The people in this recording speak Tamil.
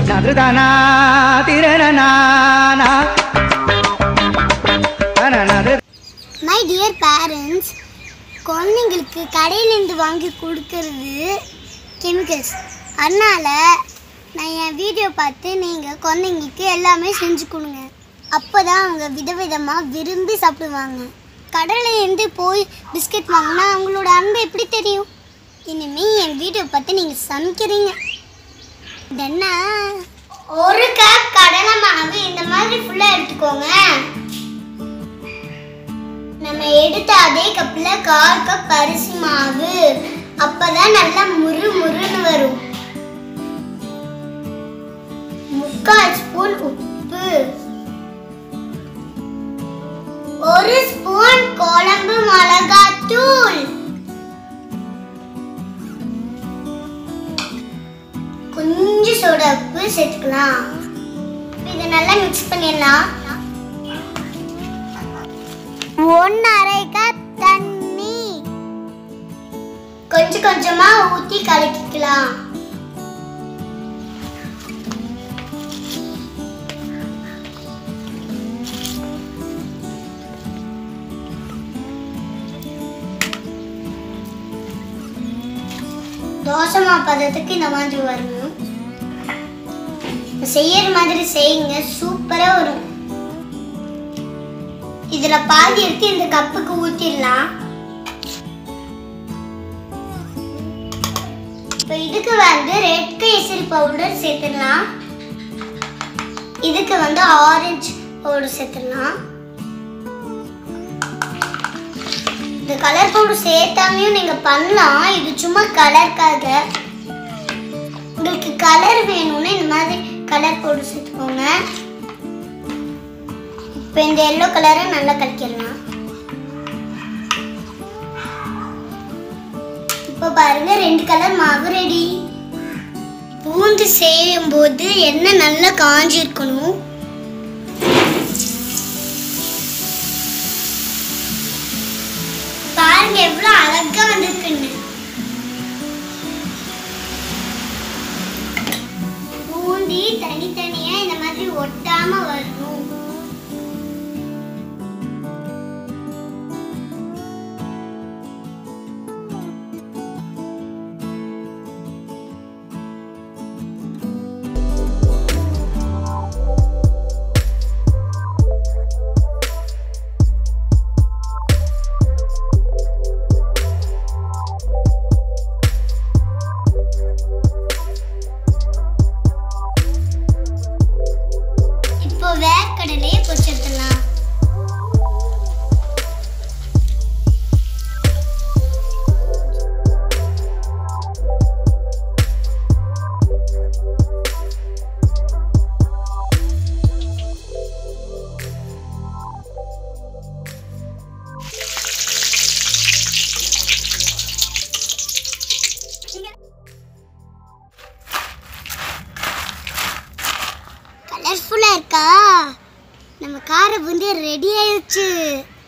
நதுதானா திரணனானா நது மை டியர் பேரண்ட்ஸ் குழந்தைங்களுக்கு கடையிலேருந்து வாங்கி கொடுக்கறது கெமிக்கல்ஸ் அதனால் நான் என் வீடியோ பார்த்து நீங்கள் குழந்தைங்களுக்கு எல்லாமே செஞ்சு கொடுங்க அப்போ தான் அவங்க விதவிதமாக விரும்பி சாப்பிடுவாங்க கடையிலேருந்து போய் பிஸ்கட் வாங்கினா அவங்களோட அன்பு எப்படி தெரியும் இனிமேல் என் வீடியோ பார்த்து நீங்கள் சமைக்கிறீங்க என்ன ஒரு கப் கடலை மாவு இந்த மாதிரி ஃபுல்லாக எடுத்துக்கோங்க நம்ம எடுத்த அதே கப்பில் கால் கப் அரிசி மாவு அப்பதான் நல்லா முறு முறுன்னு வரும் முக்கால் ஸ்பூன் உப்பு ஒரு ஸ்பூன் குழம்பு மிளகாத்தூள் கொஞ்சம் சோடா உப்பு சேர்த்துக்கலாம் இதை நல்லா மிக்ஸ் பண்ணிடலாம் ஒன்னரை கப் தண்ணி கொஞ்சம் கொஞ்சமா ஊத்தி கலக்கிக்கலாம் தோசைமா பதத்துக்கு இந்த மாதிரி வரணும் செய்யற மாதிரி செய்யுங்க சூப்பரா வரும் இதுல பாதி எடுத்து இந்த கப்புக்கு ஊத்திடலாம் இப்போ இதுக்கு வந்து ரெட் கேசரி பவுடர் சேர்த்துடலாம் இதுக்கு வந்து ஆரஞ்சு பவுடர் சேர்த்துடலாம் இந்த கலர் பவுடர் சேர்த்தாமையும் நீங்க பண்ணலாம் இது சும்மா கலருக்காக உங்களுக்கு கலர் வேணும்னா இந்த மாதிரி கலர் பவுடர் சேர்த்துக்கோங்க இப்போ இந்த எல்லோ கலரை நல்லா கலக்கிடலாம் இப்போ பாருங்க ரெண்டு கலர் மாவு ரெடி பூந்து செய்யும் போது எண்ணெய் நல்லா காஞ்சிருக்கணும் பாருங்க எவ்வளவு அழகா வந்திருக்குன்னு பூந்தி தனித்தனியா இந்த மாதிரி ஒட்டாம வரணும் இப்போ வேர்க்கடலையை பொரிச்செடுத்துடலாம் கலர்ஃபுல்லாக இருக்கா நம்ம காரை வந்து ரெடி ஆயிடுச்சு